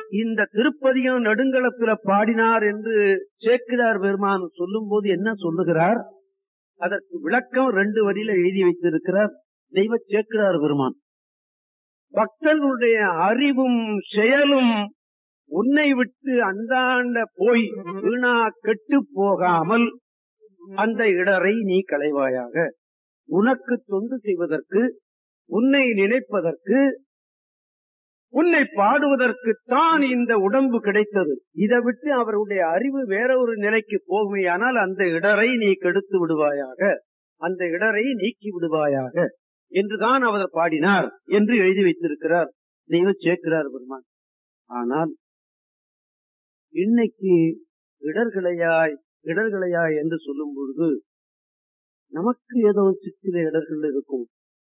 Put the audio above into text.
இந்த திருப்பதியும் நெடுங்களத்துல பாடினார் என்று சேக்கிரார் பெருமான் சொல்லும் போது என்ன சொல்லுகிறார் அதற்கு விளக்கம் ரெண்டு வரியில எழுதி வைத்திருக்கிறார் தெய்வ சேக்கிரார் பெருமான் பக்தர்களுடைய அறிவும் செயலும் உன்னை விட்டு அந்தாண்ட போய் வீணா கெட்டு போகாமல் அந்த இடரை நீ களைவாயாக உனக்கு தொண்டு செய்வதற்கு உன்னை நினைப்பதற்கு உன்னை பாடுவதற்கு தான் இந்த உடம்பு கிடைத்தது இதை விட்டு அவருடைய அறிவு வேற ஒரு நிலைக்கு போகுமையானால் அந்த இடரை நீ கெடுத்து விடுவாயாக அந்த இடரை நீக்கி விடுவாயாக என்றுதான் அவர் பாடினார் என்று எழுதி வைத்திருக்கிறார் தெய்வ சேர்க்கிறார் பெருமான் ஆனால் இன்னைக்கு இடர்களையாய் இடர்களையாய் என்று சொல்லும் பொழுது நமக்கு ஏதோ சிற்சில இடர்கள் இருக்கும்